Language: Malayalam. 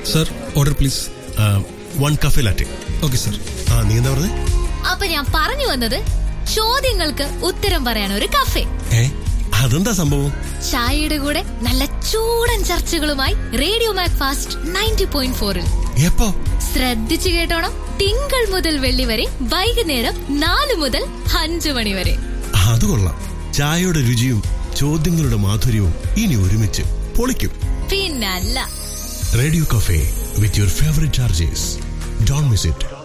sir order please one cafe latte okay sir ആ നീ എന്താ പറഞ്ഞേ അപ്പൊ ഞാൻ പറഞ്ഞു വന്നത് ചോദ്യങ്ങൾക്ക് ഉത്തരം പറയാൻ ഒരു കഫേ ഏ അതെന്താ സംഭവം ചായയുടെ കൂടെ നല്ല ചൂടൻ ചർച്ചകളുമായി radio Mac fast ninety point ഫോറിൽ എപ്പോ ശ്രദ്ധിച്ചു കേട്ടോണം തിങ്കൾ മുതൽ വെള്ളി വരെ വൈകുന്നേരം നാല് മുതൽ അഞ്ചു മണി വരെ അത് കൊള്ളാം ചായയുടെ രുചിയും ചോദ്യങ്ങളുടെ മാധുര്യവും ഇനി ഒരുമിച്ച് പൊളിക്കും പിന്നല്ല radio cafe with your favourite chargers don't miss it